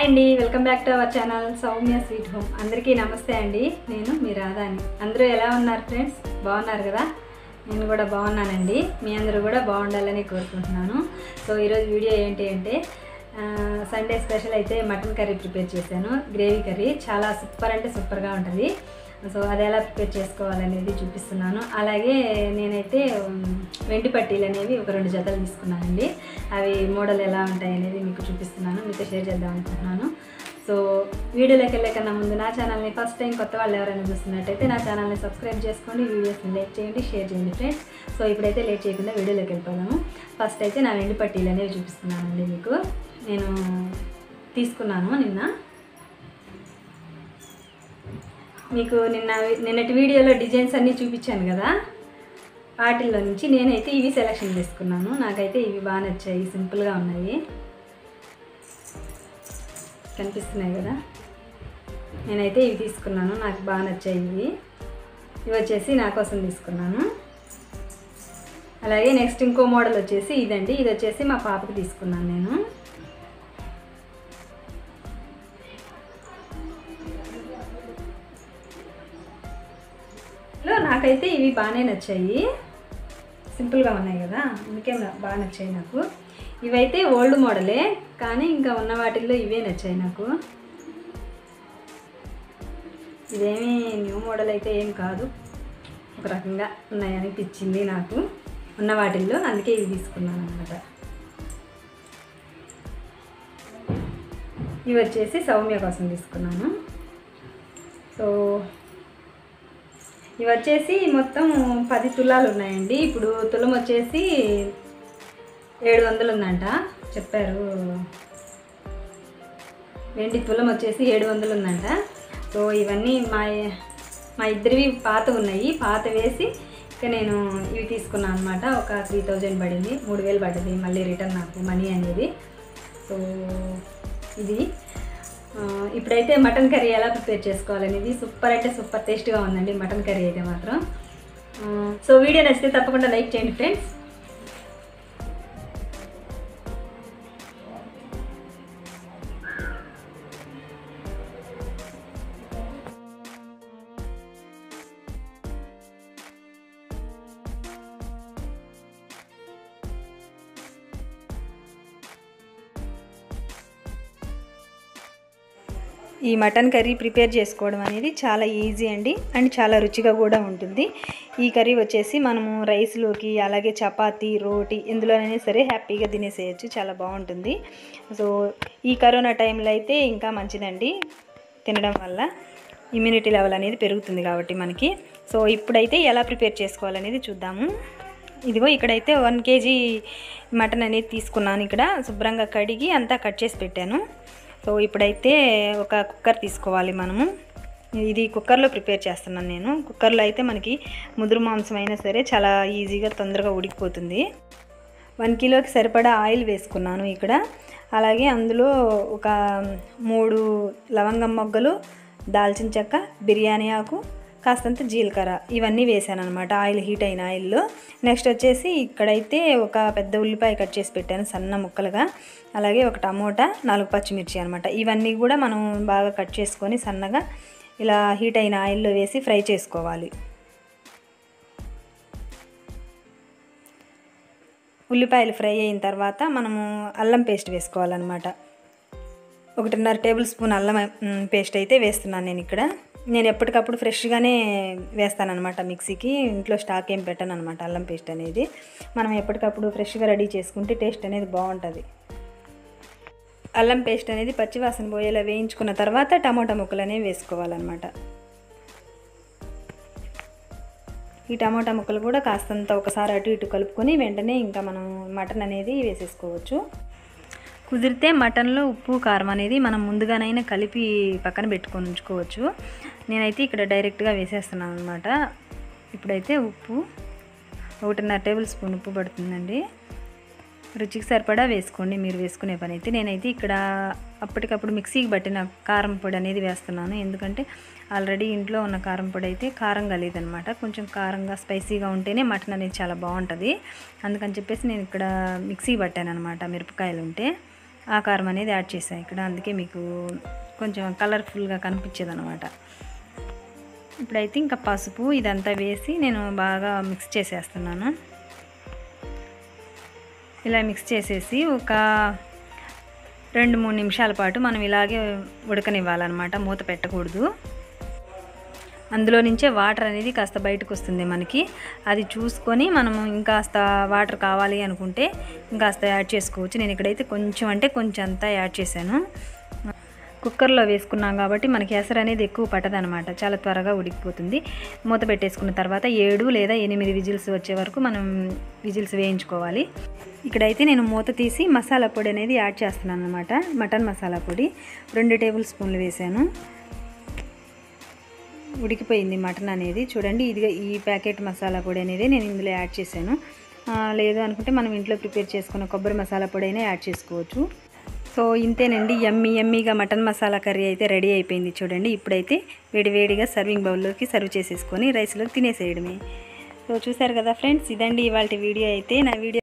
hi అండి welcome back to our channel Soumya sweet home అందరికీ నమస్తే అండి నేను మీ రాధాని అందరూ ఎలా ఉన్నారు ఫ్రెండ్స్ బాగున్నారు కదా నేను కూడా బాగున్నానండి మీ అందరూ కూడా బాగుండాలని కోరుకుంటున్నాను సో ఈరోజు వీడియో ఏంటి అంటే ఆ, సండే స్పెషల్ అయితే మటన్ కర్రీ ప్రిపేర్ చేశాను గ్రేవీ కర్రీ చాలా సూపర్ అంటే సూపర్గా ఉంటుంది సో అది ఎలా ప్రిపేర్ చేసుకోవాలనేది చూపిస్తున్నాను అలాగే నేనైతే ఉమ్, వెండి పట్టీలు అనేవి ఒక రెండు జతలు తీసుకున్నానండి అవి మోడల్ ఎలా ఉంటాయి అనేది మీకు చూపిస్తున్నాను మీతో షేర్ చేద్దాం అనుకుంటున్నాను సో వీడియోలోకి వెళ్ళే కన్నా ముందు నా ఛానల్ని ఫస్ట్ టైం కొత్త వాళ్ళు ఎవరైనా చూస్తున్నట్టయితే నా ఛానల్ని సబ్స్క్రైబ్ చేసుకోండి వీడియోస్ని లైక్ చేయండి షేర్ చేయండి ఫ్రెండ్స్ సో ఇప్పుడైతే లేట్ చేయకుండా వీడియోలోకి వెళ్ళిపోదాము ఫస్ట్ అయితే నా వెండి పట్టీలు అనేవి చూపిస్తున్నానండి మీకు నేను తీసుకున్నాను నిన్న మీకు నిన్న నిన్నటి వీడియోలో డిజైన్స్ అన్నీ చూపించాను కదా వాటిల్లో నుంచి నేనైతే ఇవి సెలెక్షన్ చేసుకున్నాను నాకైతే ఇవి బాగా నచ్చాయి సింపుల్గా ఉన్నాయి కనిపిస్తున్నాయి కదా నేనైతే ఇవి తీసుకున్నాను నాకు బాగా నచ్చాయి ఇవి ఇవి వచ్చేసి నా కోసం తీసుకున్నాను అలాగే నెక్స్ట్ ఇంకో మోడల్ వచ్చేసి ఇదండి ఇది వచ్చేసి మా పాపకి తీసుకున్నాను నేను లో నాకైతే ఇవి బాగానే నచ్చాయి సింపుల్గా ఉన్నాయి కదా అందుకే నా- బాగా నచ్చాయి నాకు ఇవైతే ఓల్డ్ మోడలే కానీ ఇంకా ఉన్న వాటిల్లో ఇవే నచ్చాయి నాకు ఇదేమీ న్యూ మోడల్ అయితే ఏం కాదు ఒక రకంగా ఉన్నాయనిపించింది నాకు ఉన్న వాటిల్లో అందుకే ఇవి తీసుకున్నాను అనమాట ఇవి వచ్చేసి సౌమ్య కోసం తీసుకున్నాను సో ఇవి వచ్చేసి మొత్తం పది తులాలు ఉన్నాయండి ఇప్పుడు తులం వచ్చేసి ఏడు వందలు ఉందంట చెప్పారు వెండి తులం వచ్చేసి ఏడు వందలు ఉందంట సో ఇవన్నీ మా మా ఇద్దరివి పాత ఉన్నాయి పాత వేసి ఇక నేను ఇవి తీసుకున్నాను అనమాట ఒక త్రీ థౌజండ్ పడింది మూడు వేలు పడింది మళ్ళీ రిటర్న్ నాకు మనీ అనేది సో ఇది ఆ, ఇప్పుడైతే మటన్ కర్రీ ఎలా ప్రిపేర్ చేసుకోవాలనేది సూపర్ అంటే సూపర్ టేస్ట్గా ఉందండి మటన్ కర్రీ అయితే మాత్రం ఆ, సో వీడియో నచ్చితే తప్పకుండా లైక్ చేయండి ఫ్రెండ్స్ ఈ మటన్ కర్రీ ప్రిపేర్ చేసుకోవడం అనేది చాలా ఈజీ అండి అండ్ చాలా రుచిగా కూడా ఉంటుంది ఈ కర్రీ వచ్చేసి మనము రైస్లోకి అలాగే చపాతీ రోటీ ఎందులోనైనా సరే హ్యాపీగా తినేసేయచ్చు చాలా బాగుంటుంది సో ఈ కరోనా టైంలో అయితే ఇంకా మంచిదండి తినడం వల్ల ఇమ్యూనిటీ లెవెల్ అనేది పెరుగుతుంది కాబట్టి మనకి సో ఇప్పుడైతే ఎలా ప్రిపేర్ చేసుకోవాలనేది చూద్దాము ఇదిగో ఇక్కడైతే వన్ కేజీ మటన్ అనేది తీసుకున్నాను ఇక్కడ శుభ్రంగా కడిగి అంతా కట్ చేసి పెట్టాను సో ఇప్పుడైతే ఒక కుక్కర్ తీసుకోవాలి మనము ఇది కుక్కర్లో ప్రిపేర్ చేస్తున్నాను నేను కుక్కర్లో అయితే మనకి ముదురు మాంసం అయినా సరే చాలా ఈజీగా తొందరగా ఉడికిపోతుంది వన్ కిలోకి సరిపడా ఆయిల్ వేసుకున్నాను ఇక్కడ అలాగే అందులో ఒక మూడు లవంగం మొగ్గలు దాల్చిన చెక్క బిర్యానీ ఆకు కాస్తంత జీలకర్ర ఇవన్నీ వేసాను అనమాట ఆయిల్ హీట్ అయిన ఆయిల్లో నెక్స్ట్ వచ్చేసి ఇక్కడైతే ఒక పెద్ద ఉల్లిపాయ కట్ చేసి పెట్టాను సన్న ముక్కలుగా అలాగే ఒక టమోటా నాలుగు పచ్చిమిర్చి అనమాట ఇవన్నీ కూడా మనం బాగా కట్ చేసుకొని సన్నగా ఇలా హీట్ అయిన ఆయిల్లో వేసి ఫ్రై చేసుకోవాలి ఉల్లిపాయలు ఫ్రై అయిన తర్వాత మనము అల్లం పేస్ట్ వేసుకోవాలన్నమాట ఒకటిన్నర టేబుల్ స్పూన్ అల్లం మ్, పేస్ట్ అయితే వేస్తున్నాను నేను ఇక్కడ నేను ఎప్పటికప్పుడు ఫ్రెష్గానే వేస్తానన్నమాట మిక్సీకి ఇంట్లో స్టాక్ ఏం పెట్టాను అనమాట అల్లం పేస్ట్ అనేది మనం ఎప్పటికప్పుడు ఫ్రెష్గా రెడీ చేసుకుంటే టేస్ట్ అనేది బాగుంటుంది అల్లం పేస్ట్ అనేది పచ్చివాసన పోయేలా వేయించుకున్న తర్వాత టమాటా ముక్కలు అనేవి వేసుకోవాలన్నమాట ఈ టమాటా ముక్కలు కూడా కాస్తంత ఒకసారి అటు ఇటు కలుపుకొని వెంటనే ఇంకా మనం మటన్ అనేది వేసేసుకోవచ్చు కుదిరితే మటన్లో ఉప్పు కారం అనేది మనం ముందుగానైనా కలిపి పక్కన పెట్టుకొని ఉంచుకోవచ్చు నేనైతే ఇక్కడ డైరెక్ట్గా వేసేస్తున్నాను అనమాట ఇప్పుడైతే ఉప్పు ఒకటిన్నర టేబుల్ స్పూన్ ఉప్పు పడుతుందండి రుచికి సరిపడా వేసుకోండి మీరు వేసుకునే పని అయితే నేనైతే ఇక్కడ అప్పటికప్పుడు మిక్సీకి పట్టిన కారం పొడి అనేది వేస్తున్నాను ఎందుకంటే ఆల్రెడీ ఇంట్లో ఉన్న కారం పొడి అయితే కారంగా లేదనమాట కొంచెం కారంగా స్పైసీగా ఉంటేనే మటన్ అనేది చాలా బాగుంటుంది అందుకని చెప్పేసి నేను ఇక్కడ మిక్సీ పట్టాను అనమాట మిరపకాయలు ఉంటే ఆకారం అనేది యాడ్ చేశాను ఇక్కడ అందుకే మీకు కొంచెం కలర్ఫుల్గా కనిపించేది అనమాట ఇప్పుడైతే ఇంకా పసుపు ఇదంతా వేసి నేను బాగా మిక్స్ చేసేస్తున్నాను ఇలా మిక్స్ చేసేసి ఒక రెండు మూడు నిమిషాల పాటు మనం ఇలాగే ఉడకనివ్వాలన్నమాట మూత పెట్టకూడదు అందులో నుంచే వాటర్ అనేది కాస్త బయటకు వస్తుంది మనకి అది చూసుకొని మనము ఇంకాస్త వాటర్ కావాలి అనుకుంటే ఇంకాస్త యాడ్ చేసుకోవచ్చు నేను ఇక్కడైతే కొంచెం అంటే కొంచెం అంతా యాడ్ చేశాను కుక్కర్లో వేసుకున్నాం కాబట్టి మనకి ఎసరు అనేది ఎక్కువ పట్టదనమాట చాలా త్వరగా ఉడికిపోతుంది మూత పెట్టేసుకున్న తర్వాత ఏడు లేదా ఎనిమిది విజిల్స్ వచ్చే వరకు మనం విజిల్స్ వేయించుకోవాలి ఇక్కడైతే నేను మూత తీసి మసాలా పొడి అనేది యాడ్ చేస్తున్నాను అనమాట మటన్ మసాలా పొడి రెండు టేబుల్ స్పూన్లు వేసాను ఉడికిపోయింది మటన్ అనేది చూడండి ఇదిగా ఈ ప్యాకెట్ మసాలా పొడి అనేది నేను ఇందులో యాడ్ చేశాను లేదు అనుకుంటే మనం ఇంట్లో ప్రిపేర్ చేసుకున్న కొబ్బరి మసాలా పొడి అయినా యాడ్ చేసుకోవచ్చు సో ఇంతేనండి ఎమ్మి ఎమ్మిగా మటన్ మసాలా కర్రీ అయితే రెడీ అయిపోయింది చూడండి ఇప్పుడైతే వేడివేడిగా సర్వింగ్ బౌల్లోకి సర్వ్ చేసేసుకొని రైస్లోకి తినేసేయడమే సో చూసారు కదా ఫ్రెండ్స్ ఇదండి ఇవాళ వీడియో అయితే నా వీడియో